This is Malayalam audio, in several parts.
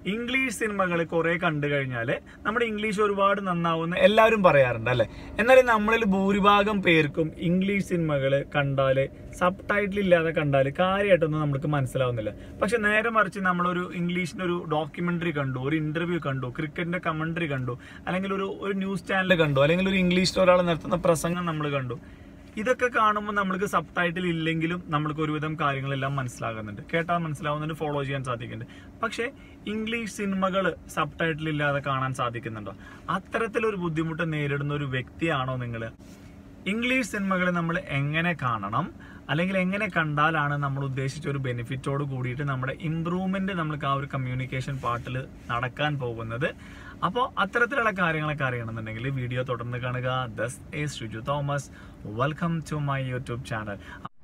ഇംഗ്ലീഷ് സിനിമകൾ കുറെ കണ്ടു കഴിഞ്ഞാൽ നമ്മുടെ ഇംഗ്ലീഷ് ഒരുപാട് നന്നാവുന്ന എല്ലാവരും പറയാറുണ്ട് അല്ലെ എന്നാൽ നമ്മളിൽ ഭൂരിഭാഗം പേർക്കും ഇംഗ്ലീഷ് സിനിമകൾ കണ്ടാൽ സബ് ടൈറ്റിൽ ഇല്ലാതെ കണ്ടാൽ കാര്യമായിട്ടൊന്നും നമുക്ക് മനസ്സിലാവുന്നില്ല പക്ഷെ നേരെ മറിച്ച് നമ്മളൊരു ഇംഗ്ലീഷിന്റെ ഒരു ഡോക്യുമെന്ററി കണ്ടു ഒരു ഇന്റർവ്യൂ കണ്ടു ക്രിക്കറ്റിന്റെ കമന്ററി കണ്ടു അല്ലെങ്കിൽ ഒരു ഒരു ന്യൂസ് ചാനൽ കണ്ടു അല്ലെങ്കിൽ ഒരു ഇംഗ്ലീഷിൽ ഒരാൾ നടത്തുന്ന പ്രസംഗം നമ്മൾ കണ്ടു ഇതൊക്കെ കാണുമ്പോൾ നമ്മൾക്ക് സബ് ടൈറ്റിൽ ഇല്ലെങ്കിലും നമ്മൾക്ക് ഒരുവിധം കാര്യങ്ങളെല്ലാം മനസ്സിലാകുന്നുണ്ട് കേട്ടാൽ മനസ്സിലാവുന്നുണ്ട് ഫോളോ ചെയ്യാൻ സാധിക്കുന്നുണ്ട് പക്ഷേ ഇംഗ്ലീഷ് സിനിമകൾ സബ് ടൈറ്റിൽ ഇല്ലാതെ കാണാൻ സാധിക്കുന്നുണ്ടോ അത്തരത്തിലൊരു ബുദ്ധിമുട്ട് നേരിടുന്ന ഒരു വ്യക്തിയാണോ നിങ്ങൾ ഇംഗ്ലീഷ് സിനിമകൾ നമ്മൾ എങ്ങനെ കാണണം അല്ലെങ്കിൽ എങ്ങനെ കണ്ടാലാണ് നമ്മൾ ഉദ്ദേശിച്ച ഒരു ബെനിഫിറ്റോട് കൂടിയിട്ട് നമ്മുടെ ഇമ്പ്രൂവ്മെന്റ് നമ്മൾക്ക് ആ ഒരു കമ്മ്യൂണിക്കേഷൻ പാർട്ടിൽ നടക്കാൻ പോകുന്നത് അപ്പോൾ അത്തരത്തിലുള്ള കാര്യങ്ങളൊക്കെ അറിയണമെന്നുണ്ടെങ്കിൽ വീഡിയോ തുടർന്ന് കാണുക this is Shuju Thomas welcome to my YouTube channel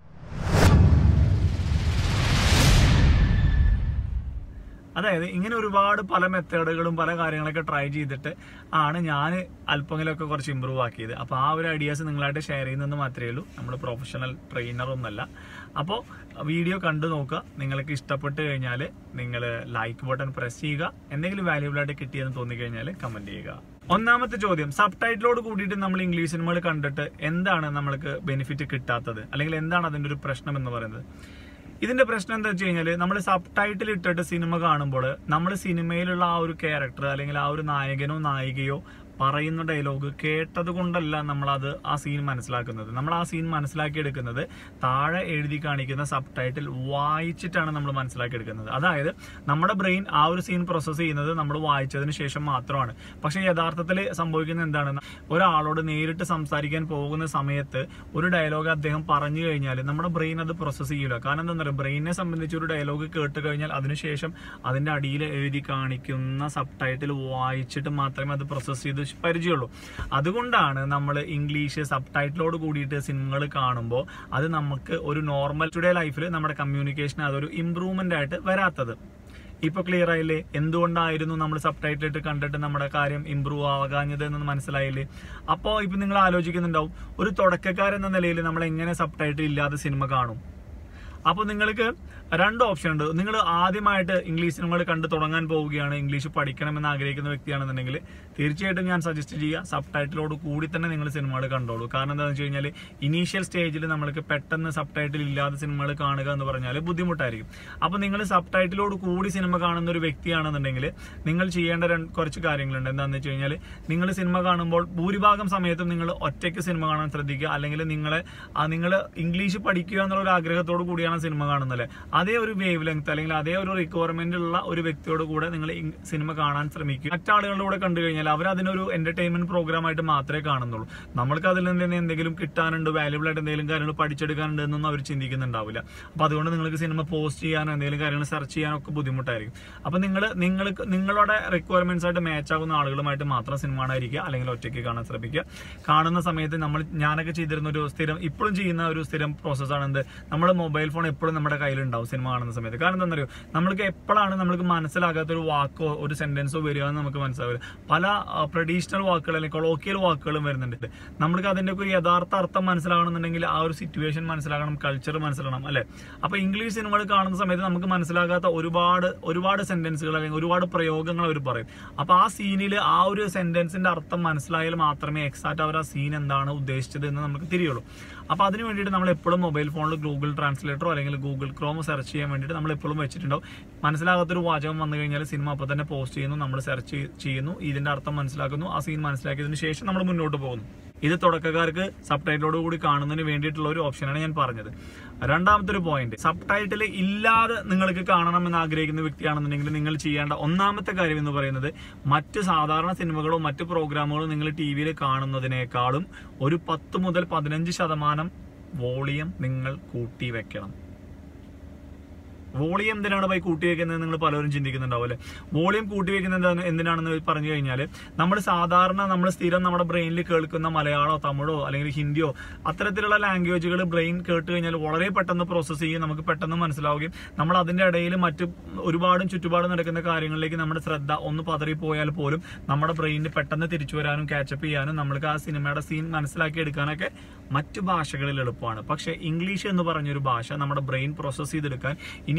അതായത് ഇങ്ങനെ ഒരുപാട് പല മെത്തേഡുകളും പല കാര്യങ്ങളൊക്കെ ട്രൈ ചെയ്തിട്ട് ആണ് ഞാൻ അല്പമെങ്കിലൊക്കെ കുറച്ച് ഇമ്പ്രൂവ് ആക്കിയത് അപ്പോൾ ആ ഒരു ഐഡിയാസ് നിങ്ങളായിട്ട് ഷെയർ ചെയ്യുന്നത് മാത്രമേ ഉള്ളൂ നമ്മൾ പ്രൊഫഷണൽ ട്രെയിനറൊന്നുമല്ല അപ്പോൾ വീഡിയോ കണ്ടു നോക്കുക നിങ്ങൾക്ക് ഇഷ്ടപ്പെട്ട് കഴിഞ്ഞാൽ നിങ്ങൾ ലൈക്ക് ബട്ടൺ പ്രസ് ചെയ്യുക എന്തെങ്കിലും വാല്യൂബിൾ ആയിട്ട് കിട്ടിയെന്ന് തോന്നിക്കഴിഞ്ഞാൽ കമന്റ് ചെയ്യുക ഒന്നാമത്തെ ചോദ്യം സബ് ടൈറ്റിലോട് കൂടിയിട്ട് നമ്മൾ ഇംഗ്ലീഷ് സിനിമകൾ കണ്ടിട്ട് എന്താണ് നമ്മൾക്ക് ബെനിഫിറ്റ് കിട്ടാത്തത് അല്ലെങ്കിൽ എന്താണ് അതിന്റെ ഒരു പ്രശ്നം എന്ന് പറയുന്നത് ഇതിന്റെ പ്രശ്നം എന്താ വെച്ച് കഴിഞ്ഞാല് നമ്മൾ സബ് ടൈറ്റിൽ ഇട്ടിട്ട് സിനിമ കാണുമ്പോൾ നമ്മൾ സിനിമയിലുള്ള ആ ഒരു ക്യാരക്ടർ അല്ലെങ്കിൽ ആ ഒരു നായകനോ നായികയോ പറയുന്ന ഡയലോഗ് കേട്ടത് കൊണ്ടല്ല നമ്മൾ അത് ആ സീൻ മനസ്സിലാക്കുന്നത് നമ്മൾ ആ സീൻ മനസ്സിലാക്കിയെടുക്കുന്നത് താഴെ എഴുതി കാണിക്കുന്ന സബ് ടൈറ്റിൽ വായിച്ചിട്ടാണ് നമ്മൾ മനസ്സിലാക്കിയെടുക്കുന്നത് അതായത് നമ്മുടെ ബ്രെയിൻ ആ ഒരു സീൻ പ്രോസസ്സ് ചെയ്യുന്നത് നമ്മൾ വായിച്ചതിന് ശേഷം മാത്രമാണ് പക്ഷെ യഥാർത്ഥത്തിൽ സംഭവിക്കുന്നത് എന്താണ് ഒരാളോട് നേരിട്ട് സംസാരിക്കാൻ പോകുന്ന സമയത്ത് ഒരു ഡയലോഗ് അദ്ദേഹം പറഞ്ഞു കഴിഞ്ഞാൽ നമ്മുടെ ബ്രെയിൻ അത് പ്രോസസ്സ് ചെയ്യില്ല കാരണം എന്താ പറയുക ബ്രെയിനെ സംബന്ധിച്ച് ഒരു ഡയലോഗ് കേട്ട് കഴിഞ്ഞാൽ അതിനുശേഷം അതിന്റെ അടിയിൽ എഴുതി കാണിക്കുന്ന സബ് ടൈറ്റിൽ വായിച്ചിട്ട് മാത്രമേ അത് പ്രോസസ്സ് ചെയ്ത് പരിചയമുള്ളൂ അതുകൊണ്ടാണ് നമ്മൾ ഇംഗ്ലീഷ് സബ് ടൈറ്റിലോട് കൂടിയിട്ട് സിനിമകൾ കാണുമ്പോൾ അത് നമുക്ക് ഒരു നോർമൽ ടുഡേ ലൈഫിൽ നമ്മുടെ കമ്മ്യൂണിക്കേഷൻ അതൊരു ഇമ്പ്രൂവ്മെന്റ് ആയിട്ട് വരാത്തത് ഇപ്പൊ ക്ലിയർ ആയില്ലേ എന്തുകൊണ്ടായിരുന്നു നമ്മൾ സബ് ടൈറ്റിൽ ഇട്ട് കണ്ടിട്ട് നമ്മുടെ കാര്യം ഇമ്പ്രൂവ് ആകാഞ്ഞത് എന്ന് മനസ്സിലായില്ലേ അപ്പോൾ ഇപ്പൊ നിങ്ങൾ ആലോചിക്കുന്നുണ്ടാവും ഒരു തുടക്കക്കാരെന്ന നിലയിൽ നമ്മൾ എങ്ങനെ സബ് ടൈറ്റിൽ ഇല്ലാതെ സിനിമ കാണും അപ്പോൾ നിങ്ങൾക്ക് രണ്ട് ഓപ്ഷൻ ഉണ്ട് നിങ്ങൾ ആദ്യമായിട്ട് ഇംഗ്ലീഷ് സിനിമകൾ കണ്ടു തുടങ്ങാൻ പോവുകയാണ് ഇംഗ്ലീഷ് പഠിക്കണമെന്ന് ആഗ്രഹിക്കുന്ന വ്യക്തിയാണെന്നുണ്ടെങ്കിൽ തീർച്ചയായിട്ടും ഞാൻ സജസ്റ്റ് ചെയ്യുക സബ് ടൈറ്റിലോട് കൂടി തന്നെ നിങ്ങൾ സിനിമകൾ കണ്ടോളൂ കാരണം എന്താണെന്ന് വെച്ച് കഴിഞ്ഞാൽ ഇനീഷ്യൽ സ്റ്റേജിൽ നമ്മൾക്ക് പെട്ടെന്ന് സബ് ടൈറ്റിൽ ഇല്ലാതെ സിനിമകൾ കാണുക എന്ന് പറഞ്ഞാൽ ബുദ്ധിമുട്ടായിരിക്കും അപ്പോൾ നിങ്ങൾ സബ് ടൈറ്റിലോട് കൂടി സിനിമ കാണുന്ന ഒരു വ്യക്തിയാണെന്നുണ്ടെങ്കിൽ നിങ്ങൾ ചെയ്യേണ്ട രണ്ട് കുറച്ച് കാര്യങ്ങളുണ്ട് എന്താണെന്ന് വെച്ച് കഴിഞ്ഞാൽ നിങ്ങൾ സിനിമ കാണുമ്പോൾ ഭൂരിഭാഗം സമയത്തും നിങ്ങൾ ഒറ്റയ്ക്ക് സിനിമ കാണാൻ ശ്രദ്ധിക്കുക അല്ലെങ്കിൽ നിങ്ങളെ നിങ്ങൾ ഇംഗ്ലീഷ് പഠിക്കുക എന്നുള്ള ഒരു ആഗ്രഹത്തോട് കൂടിയാണ് സിനിമ കാണുന്നത് അതേ ഒരു വേവ് ലെങ്ത് അല്ലെങ്കിൽ അതേ ഒരു റിക്വയർമെന്റ് ഉള്ള ഒരു വ്യക്തിയോട് കൂടെ നിങ്ങൾ ഇ- സിനിമ കാണാൻ ശ്രമിക്കുക മറ്റാളുകളുടെ കൂടെ കണ്ടു കഴിഞ്ഞാൽ അവർ അതിനൊരു എന്റർടൈൻമെന്റ് പ്രോഗ്രാം ആയിട്ട് മാത്രമേ കാണുന്നുള്ളൂ നമ്മൾക്ക് അതിൽ നിന്ന് തന്നെ എന്തെങ്കിലും കിട്ടാനുണ്ട് വാല്യുബിൾ ആയിട്ട് എന്തെങ്കിലും കാര്യങ്ങൾ പഠിച്ചെടുക്കാനുണ്ട് എന്നൊന്നും അവർ ചിന്തിക്കുന്നുണ്ടാവില്ല അപ്പൊ അതുകൊണ്ട് നിങ്ങൾക്ക് സിനിമ പോസ്റ്റ് ചെയ്യാനോ എന്തെങ്കിലും കാര്യങ്ങൾ സെർച്ച് ചെയ്യാനോ ഒക്കെ ബുദ്ധിമുട്ടായിരിക്കും അപ്പൊ നിങ്ങൾ നിങ്ങൾക്ക് നിങ്ങളുടെ റിക്വയർമെന്റ്സ് ആയിട്ട് മാച്ച് ആകുന്ന ആളുകളുമായിട്ട് മാത്രം സിനിമ കാണാതിരിക്കുക അല്ലെങ്കിൽ ഒറ്റയ്ക്ക് കാണാൻ ശ്രമിക്കുക കാണുന്ന സമയത്ത് നമ്മൾ ഞാനൊക്കെ ചെയ്തിരുന്ന ഒരു സ്ഥിരം ഇപ്പോഴും ചെയ്യുന്ന ഒരു സ്ഥിരം പ്രോസസ്സാണ് എന്ത് നമ്മുടെ മൊബൈൽ ഫോൺ എപ്പോഴും നമ്മുടെ കയ്യിലുണ്ടാവും സിനിമ കാണുന്ന സമയത്ത് കാരണം എന്താ പറയുക നമ്മൾക്ക് എപ്പോഴാണ് നമ്മൾക്ക് മനസ്സിലാകാത്ത ഒരു വാക്കോ ഒരു സെന്റൻസോ വരിക എന്ന് നമുക്ക് മനസ്സിലാവില്ല പല ട്രഡീഷണൽ വാക്കുകൾ അല്ലെങ്കിൽ കൊളോക്കിയൽ വാക്കുകളും വരുന്നുണ്ട് നമ്മൾക്ക് അതിന്റെ ഒക്കെ ഒരു യഥാർത്ഥ അർത്ഥം മനസ്സിലാകണമെന്നുണ്ടെങ്കിൽ ആ ഒരു സിറ്റുവേഷൻ മനസ്സിലാകണം കൾച്ചർ മനസ്സിലാകണം അല്ലെ അപ്പൊ ഇംഗ്ലീഷ് സിനിമകൾ കാണുന്ന സമയത്ത് നമുക്ക് മനസ്സിലാകാത്ത ഒരുപാട് ഒരുപാട് സെന്റൻസുകൾ അല്ലെങ്കിൽ ഒരുപാട് പ്രയോഗങ്ങൾ അവർ പറയും അപ്പൊ ആ സീനിൽ ആ ഒരു സെന്റൻസിന്റെ അർത്ഥം മനസ്സിലായാൽ മാത്രമേ എക്സാക്ട് അവർ ആ സീൻ എന്താണ് ഉദ്ദേശിച്ചത് എന്ന് നമുക്ക് തിരിയുള്ളൂ അപ്പൊ അതിന് വേണ്ടിയിട്ട് നമ്മൾ എപ്പോഴും മൊബൈൽ ഫോണിൽ ഗൂഗിൾ ട്രാൻസ്ലേറ്ററോ അല്ലെങ്കിൽ ഗൂഗിൾ ക്രോം സെർച്ച് ചെയ്യാൻ വേണ്ടിയിട്ട് നമ്മൾ എപ്പോഴും വെച്ചിട്ടുണ്ടാവും മനസ്സിലാകാത്തൊരു വാചകം വന്നു കഴിഞ്ഞാൽ സിനിമ അപ്പോൾ തന്നെ പോസ്റ്റ് ചെയ്യുന്നു നമ്മൾ സെർച്ച് ചെയ്യുന്നു ഇതിന്റെ അർത്ഥം മനസ്സിലാക്കുന്നു ആ സീൻ മനസ്സിലാക്കിയതിനു ശേഷം നമ്മൾ മുന്നോട്ട് പോകുന്നു ഇത് തുടക്കക്കാർക്ക് സബ് ടൈറ്റിലോട് കൂടി കാണുന്നതിന് വേണ്ടിയിട്ടുള്ള ഒരു ഓപ്ഷനാണ് ഞാൻ പറഞ്ഞത് രണ്ടാമത്തെ ഒരു പോയിന്റ് സബ് ടൈറ്റിൽ ഇല്ലാതെ നിങ്ങൾക്ക് കാണണം എന്ന് ആഗ്രഹിക്കുന്ന വ്യക്തിയാണെന്നുണ്ടെങ്കിൽ നിങ്ങൾ ചെയ്യേണ്ട ഒന്നാമത്തെ കാര്യം എന്ന് പറയുന്നത് മറ്റ് സാധാരണ സിനിമകളോ മറ്റ് പ്രോഗ്രാമുകളോ നിങ്ങൾ ടി വിയിൽ കാണുന്നതിനേക്കാളും ഒരു പത്ത് മുതൽ പതിനഞ്ച് ശതമാനം വോളിയം നിങ്ങൾ കൂട്ടി വെക്കണം വോളിയം എന്തിനാണ് പോയി കൂട്ടി വെക്കുന്നത് നിങ്ങൾ പലരും ചിന്തിക്കുന്നുണ്ടാവും അല്ലെ വോളിയം കൂട്ടി വെക്കുന്നത് എന്താണ് എന്തിനാണെന്ന് പറഞ്ഞു കഴിഞ്ഞാൽ നമ്മൾ സാധാരണ നമ്മൾ സ്ഥിരം നമ്മുടെ ബ്രെയിനിൽ കേൾക്കുന്ന മലയാളമോ തമിഴോ അല്ലെങ്കിൽ ഹിന്ദിയോ അത്തരത്തിലുള്ള ലാംഗ്വേജുകൾ ബ്രെയിൻ കേട്ട് കഴിഞ്ഞാൽ വളരെ പെട്ടെന്ന് പ്രോസസ്സ് ചെയ്യും നമുക്ക് പെട്ടെന്ന് മനസ്സിലാവുകയും നമ്മൾ അതിന്റെ ഇടയിൽ മറ്റ് ഒരുപാടും ചുറ്റുപാടും നടക്കുന്ന കാര്യങ്ങളിലേക്ക് നമ്മുടെ ശ്രദ്ധ ഒന്ന് പതറിപ്പോയാൽ പോലും നമ്മുടെ ബ്രെയിനിന് പെട്ടെന്ന് തിരിച്ചു വരാനും കാച്ചപ്പ് ചെയ്യാനും നമ്മൾക്ക് ആ സിനിമയുടെ സീൻ മനസ്സിലാക്കി എടുക്കാനൊക്കെ മറ്റു ഭാഷകളിൽ എളുപ്പമാണ് പക്ഷേ ഇംഗ്ലീഷ് എന്ന് പറഞ്ഞൊരു ഭാഷ നമ്മുടെ ബ്രെയിൻ പ്രോസസ്സ് ചെയ്തെടുക്കാൻ ഇനി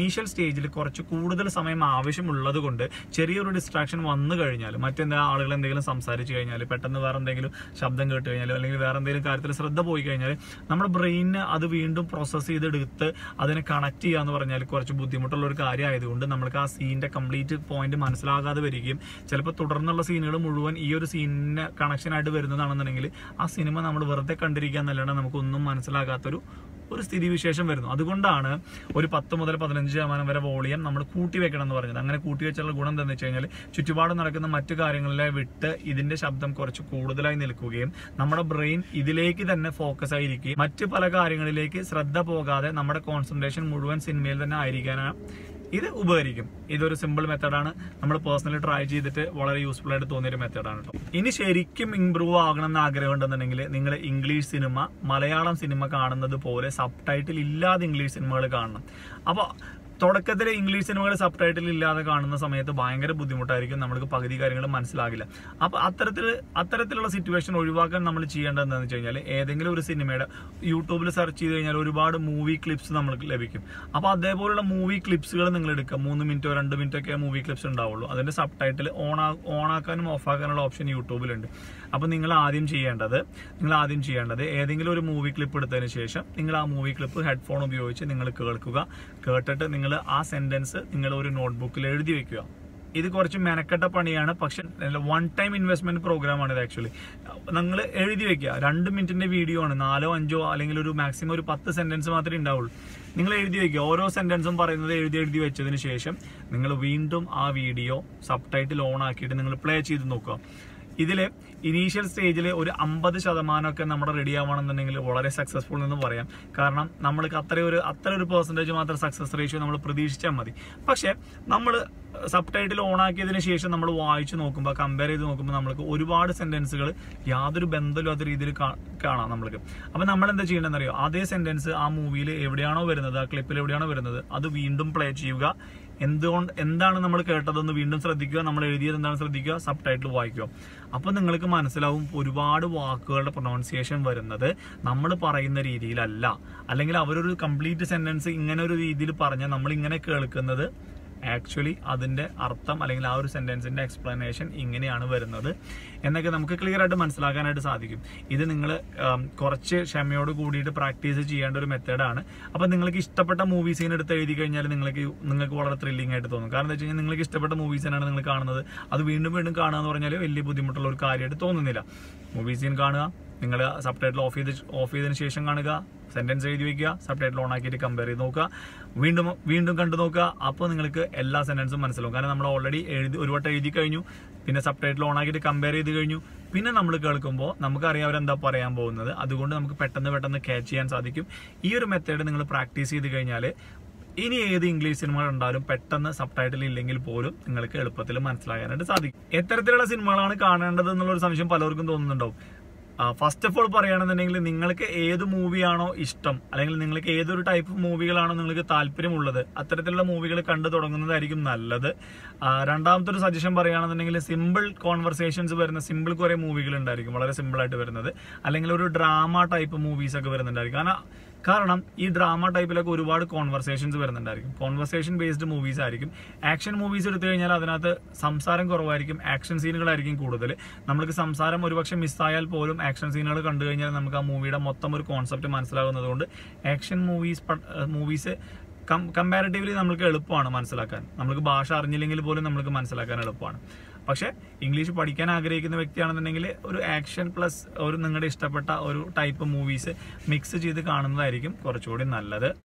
ഇനീഷ്യൽ സ്റ്റേജിൽ കുറച്ച് കൂടുതൽ സമയം ആവശ്യമുള്ളത് കൊണ്ട് ചെറിയൊരു ഡിസ്ട്രാക്ഷൻ വന്നു കഴിഞ്ഞാൽ മറ്റെന്താ ആളുകൾ എന്തെങ്കിലും സംസാരിച്ചു കഴിഞ്ഞാൽ പെട്ടെന്ന് വേറെ എന്തെങ്കിലും ശബ്ദം കേട്ട് കഴിഞ്ഞാൽ അല്ലെങ്കിൽ വേറെ എന്തെങ്കിലും കാര്യത്തിൽ ശ്രദ്ധ പോയി കഴിഞ്ഞാൽ നമ്മുടെ ബ്രെയിനിന് അത് വീണ്ടും പ്രോസസ്സ് ചെയ്തെടുത്ത് അതിനെ കണക്ട് ചെയ്യുക എന്ന് പറഞ്ഞാൽ കുറച്ച് ബുദ്ധിമുട്ടുള്ള ഒരു കാര്യം ആയതുകൊണ്ട് നമ്മൾക്ക് ആ സീനിന്റെ കംപ്ലീറ്റ് പോയിന്റ് മനസ്സിലാകാതെ വരികയും ചിലപ്പോൾ തുടർന്നുള്ള സീനുകൾ മുഴുവൻ ഈ ഒരു സീനിന് കണക്ഷൻ ആയിട്ട് വരുന്നതാണെന്നുണ്ടെങ്കിൽ ആ സിനിമ നമ്മൾ വെറുതെ കണ്ടിരിക്കുക എന്നല്ലാണ്ട് നമുക്കൊന്നും മനസ്സിലാകാത്തൊരു ഒരു സ്ഥിതിവിശേഷം വരുന്നു അതുകൊണ്ടാണ് ഒരു പത്ത് മുതൽ പതിനഞ്ച് ശതമാനം വരെ വോളിയം നമ്മൾ കൂട്ടി വെക്കണം എന്ന് പറഞ്ഞത് അങ്ങനെ കൂട്ടി വെച്ചുള്ള ഗുണം എന്താണെന്ന് വെച്ച് കഴിഞ്ഞാൽ ചുറ്റുപാട് നടക്കുന്ന മറ്റു കാര്യങ്ങളിലെ വിട്ട് ഇതിന്റെ ശബ്ദം കുറച്ച് കൂടുതലായി നിൽക്കുകയും നമ്മുടെ ബ്രെയിൻ ഇതിലേക്ക് തന്നെ ഫോക്കസ് ആയിരിക്കുകയും മറ്റ് പല കാര്യങ്ങളിലേക്ക് ശ്രദ്ധ പോകാതെ നമ്മുടെ കോൺസെൻട്രേഷൻ മുഴുവൻ സിനിമയിൽ തന്നെ ആയിരിക്കാനാണ് ഇത് ഉപകരിക്കും ഇതൊരു സിമ്പിൾ മെത്തഡാണ് നമ്മൾ പേഴ്സണലി ട്രൈ ചെയ്തിട്ട് വളരെ യൂസ്ഫുൾ ആയിട്ട് തോന്നിയൊരു മെത്തഡാണ് കേട്ടോ ഇനി ശരിക്കും ഇംപ്രൂവ് ആകണം എന്ന് ആഗ്രഹം ഉണ്ടെന്നുണ്ടെങ്കിൽ നിങ്ങൾ ഇംഗ്ലീഷ് സിനിമ മലയാളം സിനിമ കാണുന്നത് പോലെ സബ് ടൈറ്റിൽ ഇല്ലാതെ ഇംഗ്ലീഷ് സിനിമകൾ കാണണം അപ്പോൾ തുടക്കത്തിൽ ഇംഗ്ലീഷ് സിനിമകൾ സബ് ടൈറ്റിൽ ഇല്ലാതെ കാണുന്ന സമയത്ത് ഭയങ്കര ബുദ്ധിമുട്ടായിരിക്കും നമ്മൾക്ക് പകുതി കാര്യങ്ങൾ മനസ്സിലാകില്ല അപ്പൊ അത്തരത്തിൽ അത്തരത്തിലുള്ള സിറ്റുവേഷൻ ഒഴിവാക്കാൻ നമ്മൾ ചെയ്യേണ്ടത് എന്താണെന്ന് വെച്ച് കഴിഞ്ഞാൽ ഏതെങ്കിലും ഒരു സിനിമയുടെ യൂട്യൂബിൽ സെർച്ച് ചെയ്ത് കഴിഞ്ഞാൽ ഒരുപാട് മൂവി ക്ലിപ്സ് നമുക്ക് ലഭിക്കും അപ്പൊ അതേപോലുള്ള മൂവി ക്ലിപ്സുകൾ നിങ്ങൾ എടുക്കുക മൂന്ന് മിനിറ്റോ രണ്ട് മിനിറ്റോ ഒക്കെ മൂവി ക്ലിപ്സ് ഉണ്ടാവുള്ളൂ അതിന്റെ സബ് ടൈറ്റിൽ ഓൺ ഓൺ ആക്കാനും ഓഫ് ആക്കാനുള്ള ഓപ്ഷൻ യൂട്യൂബിലുണ്ട് അപ്പൊ നിങ്ങൾ ആദ്യം ചെയ്യേണ്ടത് നിങ്ങൾ ആദ്യം ചെയ്യേണ്ടത് ഏതെങ്കിലും ഒരു മൂവി ക്ലിപ്പ് എടുത്തതിന് ശേഷം നിങ്ങൾ ആ മൂവി ക്ലിപ്പ് ഹെഡ്ഫോൺ ഉപയോഗിച്ച് നിങ്ങൾ കേൾക്കുക കേട്ടിട്ട് നിങ്ങൾ ആ സെന്റൻസ് നിങ്ങൾ ഒരു നോട്ട്ബുക്കിൽ എഴുതി വെക്കുക ഇത് കുറച്ച് മെനക്കെട്ട പണിയാണ് പക്ഷെ വൺ ടൈം ഇൻവെസ്റ്റ്മെന്റ് പ്രോഗ്രാം ആണ് ഇത് ആക്ച്വലി നിങ്ങൾ എഴുതി വെക്കുക രണ്ട് മിനിറ്റിന്റെ വീഡിയോ ആണ് നാലോ അഞ്ചോ അല്ലെങ്കിൽ ഒരു മാക്സിമം ഒരു പത്ത് സെന്റൻസ് മാത്രമേ ഉണ്ടാവുള്ളൂ നിങ്ങൾ എഴുതി വെക്കുക ഓരോ സെന്റൻസും പറയുന്നത് എഴുതി എഴുതി വെച്ചതിന് ശേഷം നിങ്ങൾ വീണ്ടും ആ വീഡിയോ സബ് ടൈറ്റിൽ ഓൺ ആക്കിയിട്ട് നിങ്ങൾ പ്ലേ ചെയ്ത് നോക്കുക ഇതില് ഇനീഷ്യൽ സ്റ്റേജിൽ ഒരു അമ്പത് ശതമാനമൊക്കെ നമ്മുടെ റെഡി ആവണമെന്നുണ്ടെങ്കിൽ വളരെ സക്സസ്ഫുൾ എന്ന് പറയാം കാരണം നമ്മൾക്ക് അത്ര ഒരു അത്ര ഒരു പെർസെൻറ്റേജ് മാത്രം സക്സസ് റേഷ്യോ നമ്മൾ പ്രതീക്ഷിച്ചാൽ മതി പക്ഷെ നമ്മൾ സബ് ടൈറ്റിൽ ഓൺ ആക്കിയതിന് ശേഷം നമ്മൾ വായിച്ചു നോക്കുമ്പോൾ കമ്പയർ ചെയ്ത് നോക്കുമ്പോൾ നമ്മൾക്ക് ഒരുപാട് സെന്റൻസുകൾ യാതൊരു ബന്ധമില്ലാത്ത രീതിയിൽ കാ- കാണാം നമ്മൾക്ക് അപ്പൊ നമ്മൾ എന്താ ചെയ്യേണ്ടതെന്ന് അറിയോ അതേ സെന്റൻസ് ആ മൂവിയിൽ എവിടെയാണോ വരുന്നത് ആ ക്ലിപ്പിൽ എവിടെയാണോ വരുന്നത് അത് വീണ്ടും പ്ലേ ചെയ്യുക എന്തുകൊണ്ട് എന്താണ് നമ്മൾ കേട്ടതെന്ന് വീണ്ടും ശ്രദ്ധിക്കുക നമ്മൾ എഴുതിയത് എന്താണ് ശ്രദ്ധിക്കുക സബ് ടൈറ്റിൽ വായിക്കുക അപ്പൊ നിങ്ങൾക്ക് മനസ്സിലാവും ഒരുപാട് വാക്കുകളുടെ പ്രൊനൗൺസിയേഷൻ വരുന്നത് നമ്മൾ പറയുന്ന രീതിയിലല്ല അല്ലെങ്കിൽ അവരൊരു കംപ്ലീറ്റ് സെന്റൻസ് ഇങ്ങനെ ഒരു രീതിയിൽ പറഞ്ഞാൽ നമ്മൾ ഇങ്ങനെ കേൾക്കുന്നത് ആക്ച്വലി അതിന്റെ അർത്ഥം അല്ലെങ്കിൽ ആ ഒരു സെന്റൻസിന്റെ എക്സ്പ്ലനേഷൻ ഇങ്ങനെയാണ് വരുന്നത് എന്നൊക്കെ നമുക്ക് ക്ലിയർ ആയിട്ട് മനസ്സിലാക്കാനായിട്ട് സാധിക്കും ഇത് നിങ്ങൾ കുറച്ച് ക്ഷമയോട് കൂടിയിട്ട് പ്രാക്ടീസ് ചെയ്യേണ്ട ഒരു മെത്തേഡാണ് അപ്പൊ നിങ്ങൾക്ക് ഇഷ്ടപ്പെട്ട മൂവീസിന് എടുത്ത് എഴുതി കഴിഞ്ഞാൽ നിങ്ങൾക്ക് നിങ്ങൾക്ക് വളരെ ത്രില്ലിംഗ് ആയിട്ട് തോന്നും കാരണം എന്താ വെച്ച് കഴിഞ്ഞാൽ നിങ്ങൾക്ക് ഇഷ്ടപ്പെട്ട മൂവീസിനാണ് നിങ്ങൾ കാണുന്നത് അത് വീണ്ടും വീണ്ടും കാണുക എന്ന് പറഞ്ഞാൽ വലിയ ബുദ്ധിമുട്ടുള്ള ഒരു കാര്യമായിട്ട് തോന്നുന്നില്ല മൂവീസിന് കാണുക നിങ്ങൾ സബ് ടൈറ്റിൽ ഓഫ് ചെയ്ത് ഓഫ് ചെയ്തതിന് ശേഷം കാണുക സെന്റൻസ് എഴുതി വെക്കുക സബ് ടൈറ്റിൽ ഓൺ ആക്കിയിട്ട് കമ്പയർ ചെയ്ത് നോക്കുക വീണ്ടും വീണ്ടും കണ്ടു നോക്കുക അപ്പോൾ നിങ്ങൾക്ക് എല്ലാ സെന്റൻസും മനസ്സിലാവും കാരണം നമ്മൾ ഓൾറെഡി എഴുതി ഒരു വട്ടം എഴുതി കഴിഞ്ഞു പിന്നെ സബ് ടൈറ്റിൽ ഓൺ ആക്കിയിട്ട് കമ്പയർ ചെയ്ത് കഴിഞ്ഞു പിന്നെ നമ്മൾ കേൾക്കുമ്പോൾ നമുക്കറിയാം അവരെന്താ പറയാൻ പോകുന്നത് അതുകൊണ്ട് നമുക്ക് പെട്ടെന്ന് പെട്ടെന്ന് ക്യാച്ച് ചെയ്യാൻ സാധിക്കും ഈ ഒരു മെത്തേഡ് നിങ്ങൾ പ്രാക്ടീസ് ചെയ്ത് കഴിഞ്ഞാൽ ഇനി ഏത് ഇംഗ്ലീഷ് സിനിമകൾ ഉണ്ടാലും പെട്ടെന്ന് സബ് ടൈറ്റിൽ ഇല്ലെങ്കിൽ പോലും നിങ്ങൾക്ക് എളുപ്പത്തിൽ മനസ്സിലാക്കാനായിട്ട് സാധിക്കും എത്തരത്തിലുള്ള സിനിമകളാണ് കാണേണ്ടത് എന്നുള്ള ഒരു സംശയം പലർക്കും തോന്നുന്നുണ്ടാവും ഫസ്റ്റ് ഓഫ് ഓൾ പറയുകയാണെന്നുണ്ടെങ്കിൽ നിങ്ങൾക്ക് ഏത് മൂവിയാണോ ഇഷ്ടം അല്ലെങ്കിൽ നിങ്ങൾക്ക് ഏതൊരു ടൈപ്പ് മൂവികളാണോ നിങ്ങൾക്ക് താല്പര്യമുള്ളത് അത്തരത്തിലുള്ള മൂവികൾ കണ്ടു തുടങ്ങുന്നതായിരിക്കും നല്ലത് ആ, രണ്ടാമത്തെ ഒരു സജഷൻ പറയുകയാണെന്നുണ്ടെങ്കിൽ സിമ്പിൾ കോൺവെർസേഷൻസ് വരുന്ന സിമ്പിൾ കുറെ മൂവികൾ ഉണ്ടായിരിക്കും വളരെ സിമ്പിൾ ആയിട്ട് വരുന്നത് അല്ലെങ്കിൽ ഒരു ഡ്രാമ ടൈപ്പ് മൂവീസ് ഒക്കെ വരുന്നുണ്ടായിരിക്കും കാരണം കാരണം ഈ ഡ്രാമ ടൈപ്പിലൊക്കെ ഒരുപാട് കോൺവെർസേഷൻസ് വരുന്നുണ്ടായിരിക്കും കോൺവെർസേഷൻ ബേസ്ഡ് മൂവീസ് ആയിരിക്കും ആക്ഷൻ മൂവീസ് എടുത്തു കഴിഞ്ഞാൽ അതിനകത്ത് സംസാരം കുറവായിരിക്കും ആക്ഷൻ സീനുകളായിരിക്കും കൂടുതൽ നമ്മൾക്ക് സംസാരം ഒരുപക്ഷെ മിസ്സായാൽ പോലും ആക്ഷൻ സീനുകൾ കണ്ടു കഴിഞ്ഞാൽ നമുക്ക് ആ മൂവിയുടെ മൊത്തം ഒരു കോൺസെപ്റ്റ് മനസ്സിലാകുന്നത് കൊണ്ട് ആക്ഷൻ മൂവീസ് മൂവീസ് കമ്പാരിറ്റീവ്ലി നമുക്ക് എളുപ്പമാണ് മനസ്സിലാക്കാൻ നമുക്ക് ഭാഷ അറിഞ്ഞില്ലെങ്കിൽ പോലും നമുക്ക് മനസ്സിലാക്കാൻ എളുപ്പമാണ് പക്ഷെ ഇംഗ്ലീഷ് പഠിക്കാൻ ആഗ്രഹിക്കുന്ന വ്യക്തിയാണെന്നുണ്ടെങ്കിൽ ഒരു ആക്ഷൻ പ്ലസ് ഒരു നിങ്ങളുടെ ഇഷ്ടപ്പെട്ട ഒരു ടൈപ്പ് മൂവീസ് മിക്സ് ചെയ്ത് കാണുന്നതായിരിക്കും കുറച്ചുകൂടി നല്ലത്